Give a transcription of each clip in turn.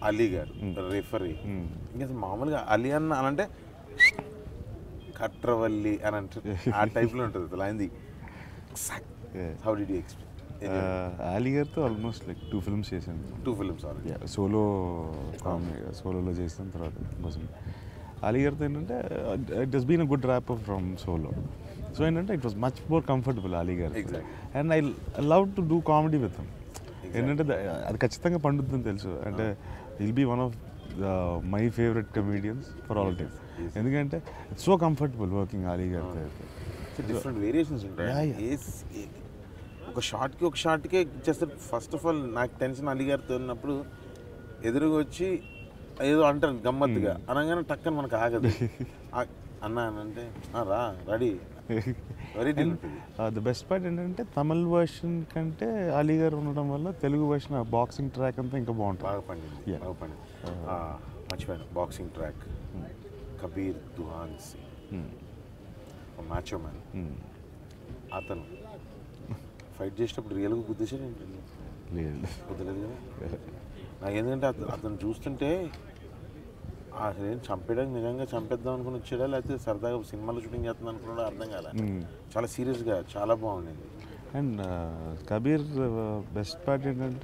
అలీ గారు రెఫరీ ఇంకా అసలు మామూలుగా అలీ అన్న అని అంటే కట్రవల్లి అని అంటే ఆ టైప్లో ఉంటుంది అసలు ఆయనది Yeah. How do you expect Ali గారితో ఆల్మోస్ట్ లైక్ టూ ఫిల్మ్స్ చేశాను టూ ఫిల్మ్స్ ఆల్రెడీ సోలో సోలోలో చేసిన తర్వాత కోసం అలీ గారితో ఏంటంటే it has been a good wrap from Solo so ఏంటంటే it was much more comfortable Ali garu Exactly. And I love to do comedy with ఏంటంటే ద- అది ఖచ్చితంగా పండుతుందని తెలుసు అంటే will be one of my favourite comedians for all time ఎందుకంటే it's so comfortable working Ali గారితో అయితే డిఫరెంట్ వేరియేషన్స్ ఉంటాయి Yeah, yeah. ఏ- ఏ- ఒక షార్ట్కి ఒక షార్ట్కే ఇచ్చేస్తారు ఫస్ట్ ఆఫ్ ఆల్ నాకు టెన్షన్ అలీ గారితో ఉన్నప్పుడు ఎదురుగా వచ్చి ఏదో అంటారు గమ్మత్తుగా అనగానే టక్కన మనకు ఆగదు ఆ- అన్న అని అంటే "ఆ, రా రెడీ వెరైటీ ఉంటుంది ద బెస్ట్ పార్ట్ ఏంటంటే తమిళ్ వర్షన్ కంటే అలీ గారు ఉండడం వల్ల తెలుగు వర్షన్ బాక్సింగ్ ట్రాక్ అంతా ఇంకా బాగుంటుంది బాగా పండింది Yeah. బాగా పండింది ఆ, మర్చిపోయాను boxing track Kabir Duhan Singh macho man Hmm. అతను ఫైట్ చేసేటప్పుడు రియల్గా గుద్దేశాడు ఏంటండి లేదు కుదరదు కదా నాకు ఎందుకంటే అత- అతను చూస్తుంటే అసలు ఏం చంపేయడానికి నిజంగా చంపేద్దాం అనుకుని వచ్చాడా లేకపోతే సరదాగా సినిమాలో షూటింగ్ చేస్తుంది అనుకున్నాడో అర్థం కాలే Hmm. చాలా సీరియస్గా చాలా బాగుండింది అండ్ కబీర్ బెస్ట్ పార్ట్ ఏంటంటే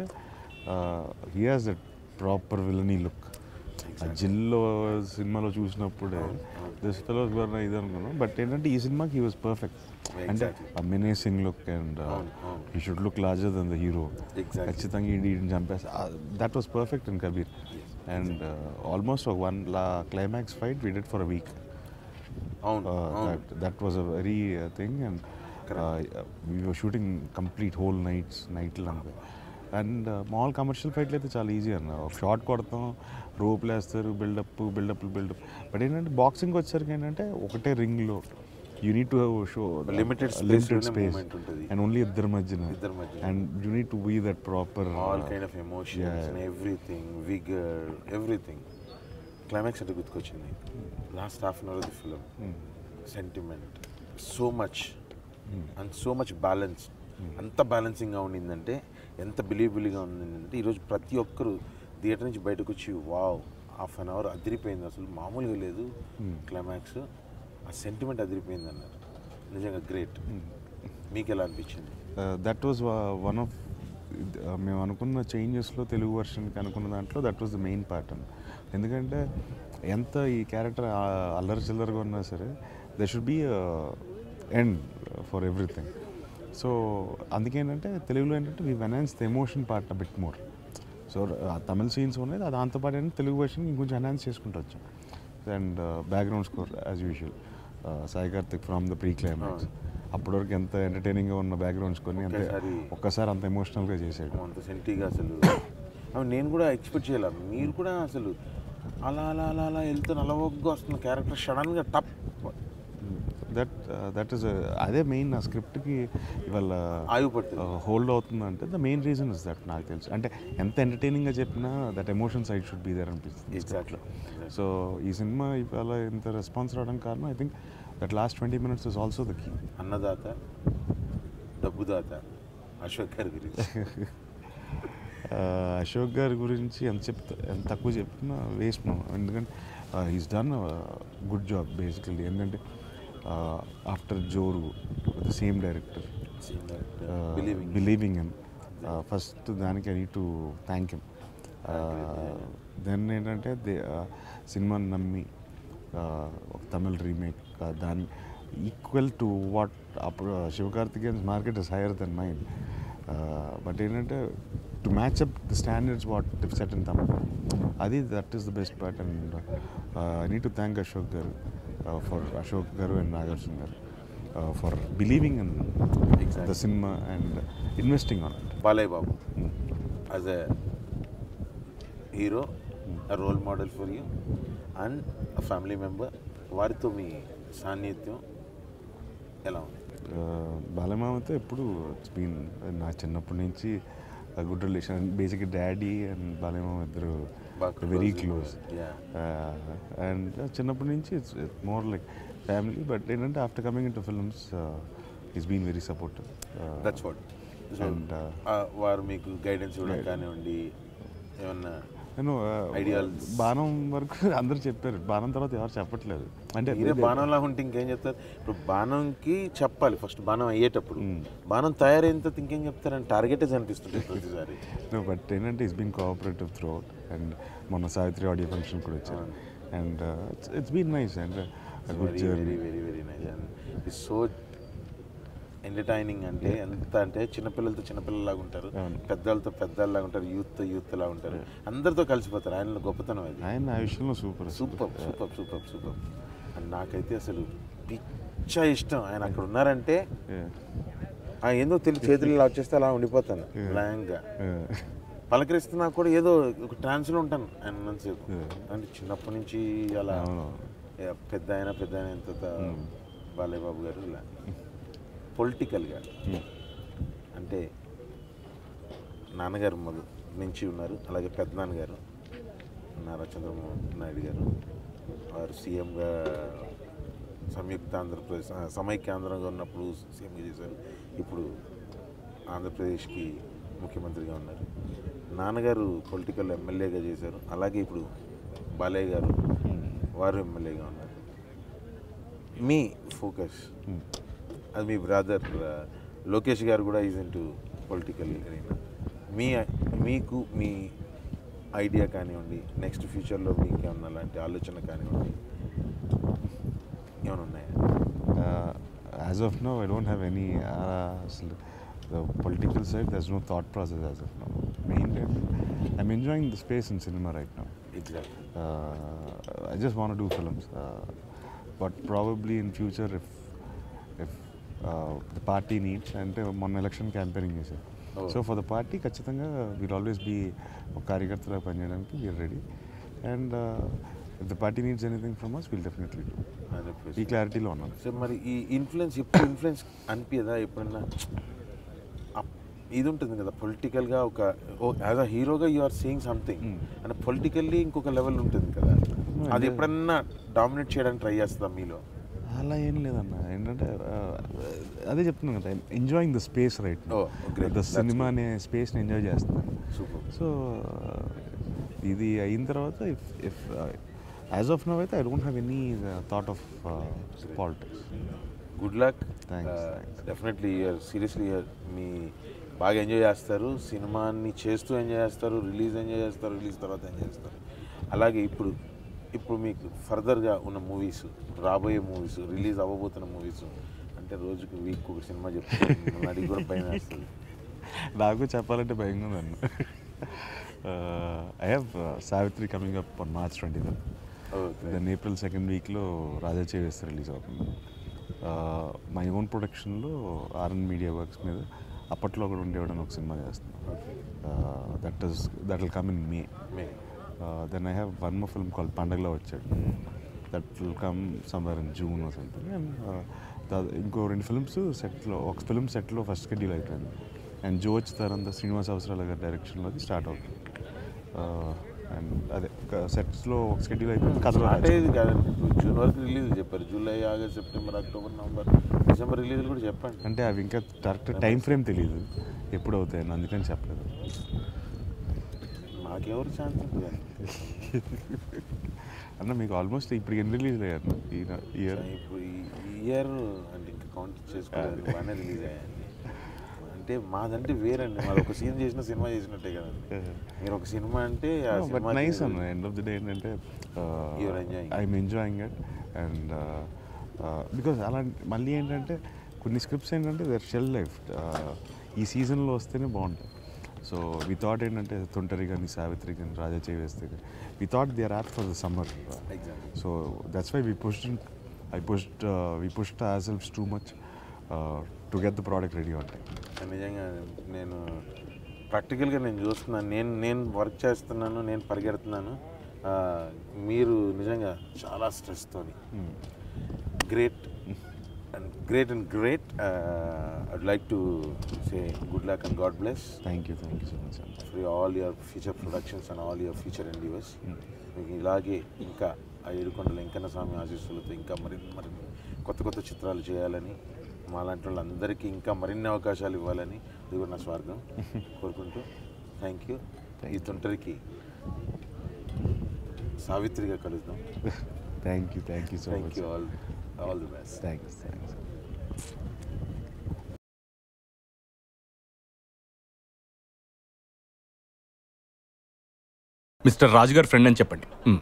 he has that proper villainy look ఆ జిల్లో సినిమాలో చూసినప్పుడే దిస్ ఫెలోస్ వర్ ఇది అనుకున్నాం బట్ ఏంటంటే ఈ సినిమాకి హీ వాజ్ పర్ఫెక్ట్ అంటే Exactly. ఆ మెనేసింగ్ లుక్ అండ్ అవును, అవును. He should look larger than the hero Exactly. ఖచ్చితంగా ఈ ఈడిని చంపేసి that was perfect in Kabir and almost ఒక వన్ లా climax fight we did for a week అవును uh, అవును that that was a very uh, thing and uh, we were shooting complete whole nights night lang and మామూలు commercial ఫైట్లు అయితే చాలా easy అన్న ఒక షార్ట్ కొడతాం రోప్లు వేస్తారు బిల్డప్ బిల్డప్ బిల్డప్ బట్ ఏంటంటే బాక్సింగ్ వచ్చేసరికి ఏంటంటే ఒకటే రింగ్లో you need to show Limited space limited లోనే స్పేస్ movement ఉంటుంది. అండ్ ఓన్లీ ఇద్దరి మధ్యన ఇద్దరి మధ్య. And you need to be that proper all kind of emotions yeah. And everything vigour everything climax అంటే గుర్తుకొచ్చింది last half an hour the film sentiment so much and so much balance అంత బ్యాలెన్సింగ్గా ఉండిందంటే ఎంత బిలీవబుల్గా ఉండిందంటే ఈరోజు ప్రతి ఒక్కరు థియేటర్ నుంచి బయటకు వచ్చి వావ్ హాఫ్ అన్ అవర్ అదిరిపోయింది అసలు మామూలుగా లేదు క్లైమాక్స్ ఆ సెంటిమెంట్ అదిరిపోయింది అన్నారు నిజంగా గ్రేట్ మీకు ఎలా అనిపించింది దట్ వాజ్ వన్ ఆఫ్ మేము అనుకున్న చేంజెస్లో తెలుగు వర్షన్కి అనుకున్న దాంట్లో that was the main part అన్న ఎందుకంటే ఎంత ఈ క్యారెక్టర్ అల్లరి చిల్లరగా ఉన్నా సరే the should be end for everything so అందుకేంటంటే తెలుగులో ఏంటంటే we enhance the emotion part bit more so Tamil scenes ఉన్నాయి అది దాంతోపాటు ఏంటంటే తెలుగు వర్షన్ ఇంకొంచెం ఎన్హాన్స్ చేసుకుంటూ వచ్చాం and background score as usual Sai Karthik from the pre climax అప్పటివరకు ఎంత ఎంటర్టైనింగ్గా ఉన్న బ్యాక్గ్రౌండ్స్ కొన్ని అంతే ఒక్కసారి- ఒక్కసారి అంత ఎమోషనల్గా చేసాడు అంత సెంటీగా అసలు అవి నేను కూడా ఎక్స్పెక్ట్ చేయాలి మీరు కూడా అసలు అలా అలా అలా అలా వెళ్తూ నలవగ్గా వస్తున్న క్యారెక్టర్ సడన్గా టప్ దట్ దట్ ఈస్ అదే మెయిన్ నా స్క్రిప్ట్కి ఇవాళ ఆగిపడుతుంది హోల్డ్ అవుతుందంటే the main reason is that నాకు తెలుసు అంటే ఎంత ఎంటర్టైనింగ్గా చెప్పినా that emotion side should be there అనిపిస్తుంది ఎగ్జాక్ట్లీ సో ఈ సినిమా ఇవాళ ఇంత రెస్పాన్స్ రావడం కారణం I think that last twenty minutes is also the key అన్నదాత డబ్బుదాత అశోక్ గారి గురించి అశోక్ గారి గురించి ఎంత చెప్తా ఎంత తక్కువ చెప్పినా వేస్ట్ మనం ఎందుకంటే he's done good job basically ఎందుకంటే after Joru the same director believing believing him first దానికి I need to thank him then ఏంటంటే దే సినిమాని నమ్మి uh, ఒక తమిళ్ రీమేక్ దాని ఈక్వల్ టు వాట్ అప్పుడు Sivakarthikeyan's market is higher than mine but ఏంటంటే to match up the standards what set in Tamil అది that is the best part and I need to thank Ashok garu for Ashok garu and Nagarjuna garu for believing in Exactly. The సినిమా and investing on it Balayya Babu as a hero role model for you and family member వారితో మీ సాన్నిధ్యం ఎలా ఉంది బాలమామతో ఎప్పుడు it's been నా చిన్నప్పటి నుంచి good relation basic daddy and బాలమామ ఇద్దరు బాగా very close close Yeah. And చిన్నప్పటి నుంచి it's more like family but ఏంటంటే after coming into films is been very supportive that's what And, uh, వారు మీకు గైడెన్స్ ఇవ్వడం కానివ్వండి ఏమన్నా నేను Ideals. బాణం వరకు అందరు చెప్పారు బాణం తర్వాత ఎవరు చెప్పట్లేదు అంటే మీరే బాణంలా ఉంటే ఇంకేం చెప్తారు ఇప్పుడు బాణంకి చెప్పాలి ఫస్ట్ బాణం అయ్యేటప్పుడు బాణం తయారైన తర్వాత ఇంకేం చెప్తారని టార్గెటే అనిపిస్తుంది ప్రతిసారి బట్ ఏంటంటే it's been cooperative throughout and మొన్న సావిత్రి ఆడియో ఫంక్షన్ కూడా వచ్చారు and it's been nice and good very journey very very very nice and it's so entertaining అంటే ఎంత అంటే చిన్నపిల్లలతో చిన్నపిల్లలాగా ఉంటారు అవును. పెద్దలతో పెద్దలాగా ఉంటారు యూత్ యూత్ లా ఉంటారు అందరితో కలిసిపోతారు ఆయన గొప్పతనం అది ఆయన ఆ విషయంలో super super super super super and నాకైతే అసలు పిచ్చ ఇష్టం ఆయన అక్కడ ఉన్నారంటే ఆ ఏందో తెలియ చేతులు ఇలా వచ్చేస్తే అలా ఉండిపోతాను బ్లాంక్గా పలకరిస్తున్నా కూడా ఏదో ఒక ట్రాన్స్లో ఉంటాను ఆయన ఉన్నంతసేపు అంటే చిన్నప్పటి నుంచి అలా అవును ఏ, పెద్ద ఆయన పెద్ద ఆయన ఎంత బాలయ్య బాబు గారు ఇలా పొలిటికల్గా అంటే నాన్నగారు మొదలు నుంచి ఉన్నారు అలాగే పెద్ద నాన్నగారు నారా చంద్రబాబు నాయుడు గారు వారు సీఎంగా సంయుక్త ఆంధ్రప్రదేశ్ ఆ, సమైక్యాంధ్రంగా ఉన్నప్పుడు సీఎంగా చేశారు ఇప్పుడు ఆంధ్రప్రదేశ్కి ముఖ్యమంత్రిగా ఉన్నారు నాన్నగారు పొలిటికల్ ఎమ్మెల్యేగా చేశారు అలాగే ఇప్పుడు బాలయ్య గారు వారు ఎమ్మెల్యేగా ఉన్నారు మీ ఫోకస్ అది మీ బ్రదర్ లోకేష్ గారు కూడా ఈజ్ ఇంటూ పొలిటికల్ మీ మీకు మీ ఐడియా కానివ్వండి నెక్స్ట్ ఫ్యూచర్లో మీకు ఏమన్నా అలాంటి ఆలోచన కానివ్వండి ఏమైనా ఉన్నాయా as of no I don't have any అసలు the political side thus no thought process as of no main I'm enjoying the space in cinema right no exact uh, I just want to do films. Uh, but probably in future, if if uh, the party needs, అంటే మొన్న election campaigning చేశారు Oh. So for the party ఖచ్చితంగా will always be ఒక కార్యకర్తగా పనిచేయడానికి we are ready and if the party needs anything from us will definitely do ఈ క్లారిటీలో ఉన్నాను సో మరి ఈ ఇన్ఫ్లుయెన్స్ ఎప్పుడు ఇన్ఫ్లుయెన్స్ అనిపించదా ఎప్పుడన్నా అప్- ఇది ఉంటుంది కదా పొలిటికల్గా ఒక యాజ్ అ హీరోగా యు ఆర్ సీయింగ్ సంథింగ్ అంటే పొలిటికల్లీ ఇంకొక లెవెల్ ఉంటుంది కదా అది ఎప్పుడన్నా డామినేట్ చేయడానికి ట్రై చేస్తుందా మీలో అలా ఏం లేదన్న ఏంటంటే uh, అదే చెప్తున్నాను కదా enjoying the space right Oh, great. The That's సినిమా అనే స్పేస్ని ఎంజాయ్ చేస్తున్నాను సూపర్ సో ఇది అయిన తర్వాత if if as of now అయితే I don't have any thought of politics good luck Thanks, thanks. Definitely year seriously year మీ బాగా ఎంజాయ్ చేస్తారు సినిమాని చేస్తూ ఎంజాయ్ చేస్తారు రిలీజ్ ఎంజాయ్ చేస్తారు రిలీజ్ తర్వాత ఎంజాయ్ చేస్తారు అలాగే ఇప్పుడు ఇప్పుడు మీకు ఫర్దర్గా ఉన్న మూవీస్ రాబోయే మూవీస్ రిలీజ్ అవ్వబోతున్న మూవీస్ అంటే రోజుకు వీక్ ఒక సినిమా చెప్తారు మిమ్మల్ని అడిగి కూడా భయం వేస్తుంది నాకు చెప్పాలంటే భయంగా ఉందన్న I have Savitri coming up on March twenty okay then April second వీక్లో రాజా చేవేస్తే రిలీజ్ అవుతుంది మై ఓన్ ప్రొడక్షన్లో ఆర్ఎన్ మీడియా వర్క్స్ మీద అప్పట్లో కూడా ఉండేవాడని ఒక సినిమా చేస్తున్నాను that is that will come in May May then I have one more film call పండగలో వచ్చాడు that will come somewhere in June something and ఇంకో రెండు ఫిల్మ్స్ సెట్లో ఒక ఫిల్మ్ సెట్లో ఫస్ట్ షెడ్యూల్ అయిపోయింది అండ్ జోచ్ తరంత శ్రీనివాస్ అవసరాల గారి డైరెక్షన్లోకి స్టార్ట్ అవుతుంది అండ్ అదే సెట్స్లో ఒక షెడ్యూల్ అయిపోయింది కథలో అంటే ఇది కాదండి ఇప్పుడు జూన్ వరకు రిలీజ్ చెప్పారు July August September October November December release కూడా చెప్పండి అంటే అవి ఇంకా కరెక్ట్ టైం ఫ్రేమ్ తెలియదు ఎప్పుడు అవుతాయని అందుకని చెప్పలేదు మాకెవరు ఛాన్స్ ఉంటుంది అన్న మీకు ఆల్మోస్ట్ ఇప్పుడు ఎన్ని రిలీజ్ అయ్యారు ఈ ఇయర్ ఇప్పుడు ఈ ఇయర్ అంటే ఇంకా కౌంట్ చేసుకోలేదు బాగానే రిలీజ్ అయ్యాయండి అంటే మాదంటే వేరండి మాది ఒక సీన్ చేసిన సినిమా చేసినట్టే కదండి మీరు ఒక సినిమా అంటే ఆ బట్ సినిమాకి నైస్ అన్న ఎండ్ ఆఫ్ ది డే ఏంటంటే You're enjoying. I'm enjoying it and because అలాంటి మళ్ళీ ఏంటంటే కొన్ని స్క్రిప్ట్స్ ఏంటంటే దర్ షెల్ లైఫ్ ఈ సీజన్లో వస్తేనే బాగుంటాయి సో వి థాట్ ఏంటంటే తొంటరి కానీ సావిత్రి కానీ రాజా చేవేస్తే కానీ we thought they are up for the summer Exactly. So that's why we pushed I pushed we pushed ourselves too much to get the product ready ఉంటాయి నిజంగా నేను ప్రాక్టికల్గా నేను చూస్తున్నాను నేను నేను వర్క్ చేస్తున్నాను నేను పరిగెడుతున్నాను ఆ, మీరు నిజంగా చాలా స్ట్రెస్తోని great and great and great I'd like to say good luck and God bless thank you thank you so much అన్న for all your future productions and all your future endeavours మీకు ఇలాగే ఇంకా ఆ ఏడుకొండల వెంకన్న స్వామి ఆశీస్సులతో ఇంకా మరిన్ని మరిన్ని కొత్త కొత్త చిత్రాలు చేయాలని మాలాంటి వాళ్ళందరికీ ఇంకా మరిన్ని అవకాశాలు ఇవ్వాలని ఇది కూడా నా స్వార్థం కోరుకుంటూ థ్యాంక్ యూ ఈ తొంటరికి సావిత్రిగా కలుద్దాం thank you thank you so thank much you all all the best thanks thanks mister Raju గారి ఫ్రెండ్ అని చెప్పండి మ్.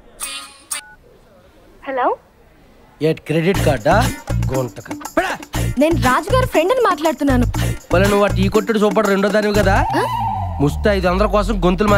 హలో ఏట్ క్రెడిట్ కార్డా గోంటక నేను రాజు గారి ఫ్రెండ్ అని మాట్లాడుతున్నాను మళ్ళీ నువ్వు ఆ టీ కొట్టుడు సూపర్ రెండో దానివి కదా ముస్తా ఐదు వందల కోసం గొంతులు